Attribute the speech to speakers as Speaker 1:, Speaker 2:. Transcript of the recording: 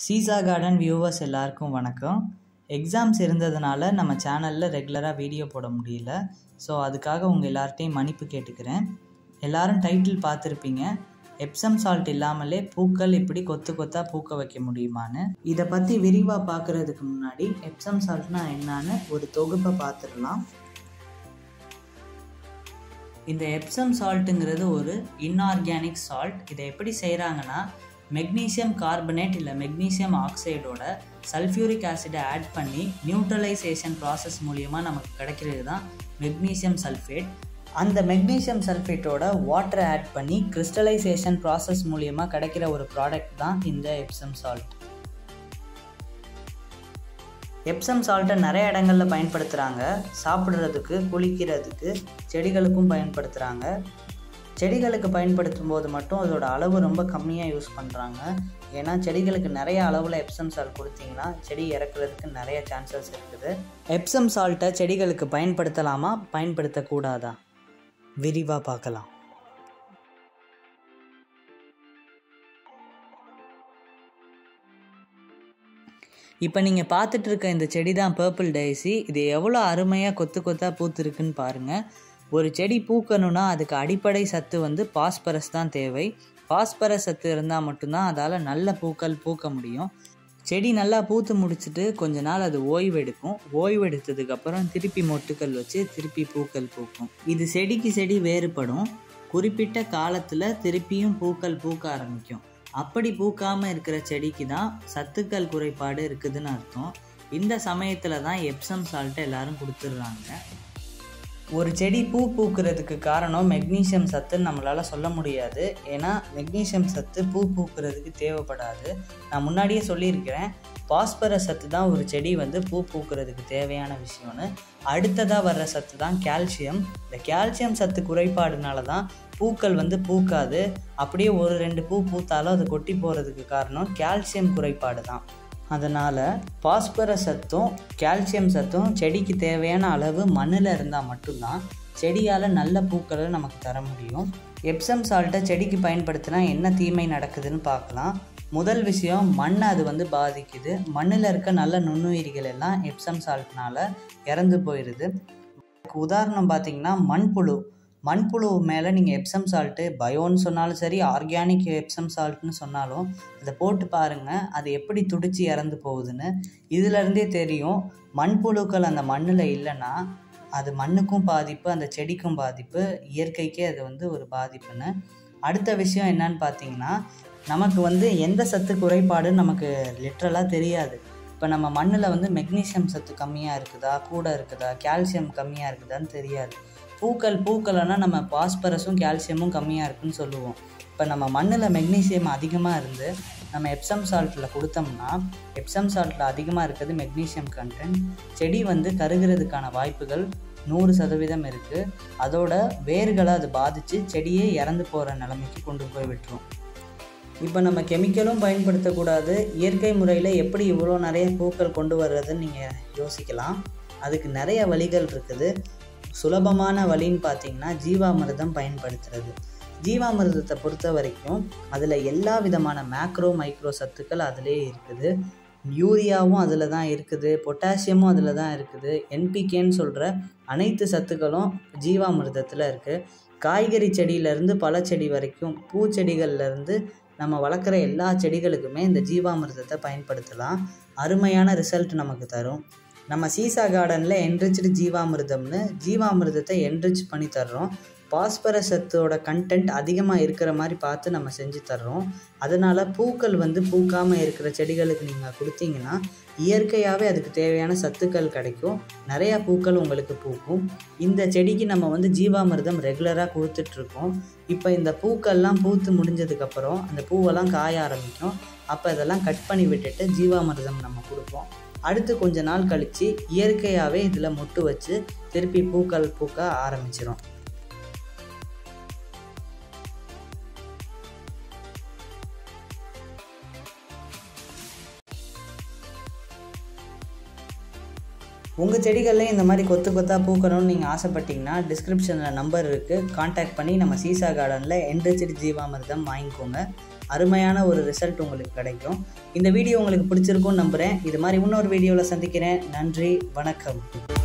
Speaker 1: seesaw garden viewers எல்லாருக்கும் வணக்கம் exams இருந்ததுனால நம்ம சேனலில் ரெகுலராக வீடியோ போட முடியல ஸோ அதுக்காக உங்கள் எல்லார்ட்டையும் மன்னிப்பு கேட்டுக்கிறேன் எல்லாரும் டைட்டில் பார்த்துருப்பீங்க எப்சம் சால்ட் இல்லாமலே பூக்கள் இப்படி கொத்து கொத்தாக பூக்க வைக்க முடியுமான்னு இதை பற்றி விரிவாக பார்க்குறதுக்கு முன்னாடி எப்சம் சால்ட்னா என்னன்னு ஒரு தொகுப்பை பார்த்துடலாம் இந்த எப்சம் சால்ட்டுங்கிறது ஒரு இன்ஆர்கானிக் சால்ட் இதை எப்படி செய்கிறாங்கன்னா மெக்னீசியம் கார்பனேட் இல்லை மெக்னீசியம் ஆக்சைடோட சல்ஃபியூரிக் ஆசிடை ஆட் பண்ணி நியூட்ரலைசேஷன் ப்ராசஸ் மூலியமாக நமக்கு கிடைக்கிறது தான் மெக்னீசியம் சல்ஃபேட் அந்த மெக்னீசியம் சல்ஃபேட்டோட வாட்டரை ஆட் பண்ணி கிறிஸ்டலைசேஷன் ப்ராசஸ் மூலியமாக கிடைக்கிற ஒரு ப்ராடக்ட் தான் இந்த எப்சம் சால்ட் எப்சம் சால்ட்டை நிறைய இடங்களில் பயன்படுத்துகிறாங்க சாப்பிட்றதுக்கு குளிக்கிறதுக்கு செடிகளுக்கும் பயன்படுத்துகிறாங்க செடிகளுக்கு பயன்படுத்தும் போது மட்டும் அதோட அளவு ரொம்ப கம்மியாக யூஸ் பண்ணுறாங்க ஏன்னா செடிகளுக்கு நிறைய அளவில் எப்சம் சால்ட் கொடுத்தீங்கன்னா செடி இறக்குறதுக்கு நிறைய சான்சஸ் இருக்குது எப்சம் சால்ட்டை செடிகளுக்கு பயன்படுத்தலாமா பயன்படுத்தக்கூடாதா விரிவாக பார்க்கலாம் இப்போ நீங்கள் பார்த்துட்டு இருக்க இந்த செடி தான் பர்பிள் டைசி இது எவ்வளோ அருமையாக கொத்து கொத்தாக பூத்துருக்குன்னு பாருங்கள் ஒரு செடி பூக்கணும்னா அதுக்கு அடிப்படை சத்து வந்து பாஸ்பரஸ் தான் தேவை பாஸ்பரஸ் சத்து இருந்தால் மட்டும்தான் அதால் நல்ல பூக்கள் பூக்க முடியும் செடி நல்லா பூத்து முடிச்சுட்டு கொஞ்ச நாள் அது ஓய்வு எடுக்கும் ஓய்வு எடுத்ததுக்கப்புறம் திருப்பி மொட்டுக்கள் வச்சு திருப்பி பூக்கள் பூக்கும் இது செடிக்கு செடி வேறுபடும் குறிப்பிட்ட காலத்தில் திருப்பியும் பூக்கள் பூக்க ஆரம்பிக்கும் அப்படி பூக்காமல் இருக்கிற செடிக்கு தான் சத்துக்கள் குறைபாடு இருக்குதுன்னு அர்த்தம் இந்த சமயத்தில் தான் எப்சம் சால்ட்டை எல்லாரும் கொடுத்துட்றாங்க ஒரு செடி பூ பூக்கிறதுக்கு காரணம் மெக்னீசியம் சத்துன்னு நம்மளால் சொல்ல முடியாது ஏன்னா மெக்னீசியம் சத்து பூ பூக்கிறதுக்கு தேவைப்படாது நான் முன்னாடியே சொல்லியிருக்கிறேன் பாஸ்பரஸ் சத்து தான் ஒரு செடி வந்து பூ பூக்கிறதுக்கு தேவையான விஷயம்னு அடுத்ததாக வர்ற சத்து தான் கால்சியம் இந்த கால்சியம் சத்து குறைபாடுனால தான் பூக்கள் வந்து பூக்காது அப்படியே ஒரு ரெண்டு பூ பூத்தாலும் அது கொட்டி போகிறதுக்கு காரணம் கால்சியம் குறைபாடு தான் அதனால் பாஸ்பரஸ் சத்தும் கால்சியம் சத்தும் செடிக்கு தேவையான அளவு மண்ணில் இருந்தால் மட்டும்தான் செடியால் நல்ல பூக்களை நமக்கு தர முடியும் எப்சம் சால்ட்டை செடிக்கு பயன்படுத்தினா என்ன தீமை நடக்குதுன்னு பார்க்கலாம் முதல் விஷயம் மண்ணை அது வந்து பாதிக்குது மண்ணில் இருக்க நல்ல நுண்ணுயிரிகள் எல்லாம் எப்சம் சால்ட்னால இறந்து போயிடுது உதாரணம் பார்த்தீங்கன்னா மண்புழு மண்புழு மேலே நீங்கள் எப்சம் சால்ட்டு பயோன்னு சொன்னாலும் சரி ஆர்கானிக் எப்சம் சால்ட்னு சொன்னாலும் அதை போட்டு பாருங்கள் அது எப்படி துடிச்சு இறந்து போகுதுன்னு இதிலருந்தே தெரியும் மண்புழுக்கள் அந்த மண்ணில் இல்லைன்னா அது மண்ணுக்கும் பாதிப்பு அந்த செடிக்கும் பாதிப்பு இயற்கைக்கே அது வந்து ஒரு பாதிப்புன்னு அடுத்த விஷயம் என்னன்னு பார்த்தீங்கன்னா நமக்கு வந்து எந்த சத்து குறைபாடுன்னு நமக்கு லிட்ரலாக தெரியாது இப்போ நம்ம மண்ணில் வந்து மெக்னீசியம் சத்து கம்மியாக இருக்குதா கூட இருக்குதா கால்சியம் கம்மியாக இருக்குதான்னு தெரியாது பூக்கள் பூக்களைனா நம்ம பாஸ்பரஸும் கால்சியமும் கம்மியாக இருக்குன்னு சொல்லுவோம் இப்போ நம்ம மண்ணில் மெக்னீசியம் அதிகமாக இருந்து நம்ம எப்சம் சால்ட்டில் கொடுத்தோம்னா எப்சம் சால்ட்டில் அதிகமாக இருக்கிறது மெக்னீசியம் கண்டென்ட் செடி வந்து கருகிறதுக்கான வாய்ப்புகள் நூறு சதவீதம் இருக்குது அதோட வேர்களை அது பாதித்து செடியே இறந்து போகிற நிலைமைக்கு கொண்டு போய் விட்டுரும் இப்போ நம்ம கெமிக்கலும் பயன்படுத்தக்கூடாது இயற்கை முறையில் எப்படி இவ்வளோ நிறைய பூக்கள் கொண்டு வர்றதுன்னு நீங்கள் யோசிக்கலாம் அதுக்கு நிறைய வழிகள் இருக்குது சுலபமான வழின்னு பார்த்தீங்கன்னா ஜீவாமிர்தம் பயன்படுத்துறது ஜீவாமிர்தத்தை பொறுத்த வரைக்கும் அதில் எல்லா விதமான மேக்ரோ மைக்ரோ சத்துக்கள் அதிலே இருக்குது யூரியாவும் அதில் தான் இருக்குது பொட்டாசியமும் அதில் தான் இருக்குது என்பிகேன்னு சொல்கிற அனைத்து சத்துக்களும் ஜீவாமிர்தத்தில் இருக்குது காய்கறி செடியிலேருந்து பழச்செடி வரைக்கும் பூச்செடிகள்லேருந்து நம்ம வளர்க்குற எல்லா செடிகளுக்குமே இந்த ஜீவாமிர்தத்தை பயன்படுத்தலாம் அருமையான ரிசல்ட் நமக்கு தரும் நம்ம சீசா கார்டனில் என்ரிச்டு ஜீவாமிர்தம்னு ஜீவாமிர்தத்தை என்ரிச் பண்ணி தர்றோம் பாஸ்பரஸ் சத்தோட கண்டென்ட் அதிகமாக இருக்கிற மாதிரி பார்த்து நம்ம செஞ்சு தர்றோம் அதனால் பூக்கள் வந்து பூக்காமல் இருக்கிற செடிகளுக்கு நீங்கள் கொடுத்தீங்கன்னா இயற்கையாகவே அதுக்கு தேவையான சத்துக்கள் கிடைக்கும் நிறையா பூக்கள் உங்களுக்கு பூக்கும் இந்த செடிக்கு நம்ம வந்து ஜீவாமிர்தம் ரெகுலராக கொடுத்துட்ருக்கோம் இப்போ இந்த பூக்கள்லாம் பூத்து முடிஞ்சதுக்கப்புறம் அந்த பூவெல்லாம் காய ஆரம்பிக்கும் அப்போ இதெல்லாம் கட் பண்ணி விட்டுட்டு ஜீவாமிர்தம் நம்ம கொடுப்போம் அடுத்து கொஞ்ச நாள் கழித்து இயற்கையாகவே இதில் மொட்டு வச்சு திருப்பி பூக்கள் பூக்க ஆரம்பிச்சிடும் உங்கள் செடிகளில் இந்த மாதிரி கொத்து கொத்தாக பூக்கணும்னு நீங்கள் ஆசைப்பட்டீங்கன்னா டிஸ்கிரிப்ஷனில் நம்பர் இருக்குது காண்டாக்ட் பண்ணி நம்ம சீசா கார்டனில் என்ரிச்சட் ஜீவாமிர்தம் வாங்கிக்கோங்க அருமையான ஒரு ரிசல்ட் உங்களுக்கு கிடைக்கும் இந்த வீடியோ உங்களுக்கு பிடிச்சிருக்கும்னு நம்புகிறேன் இது மாதிரி இன்னொரு வீடியோவில் சந்திக்கிறேன் நன்றி வணக்கம்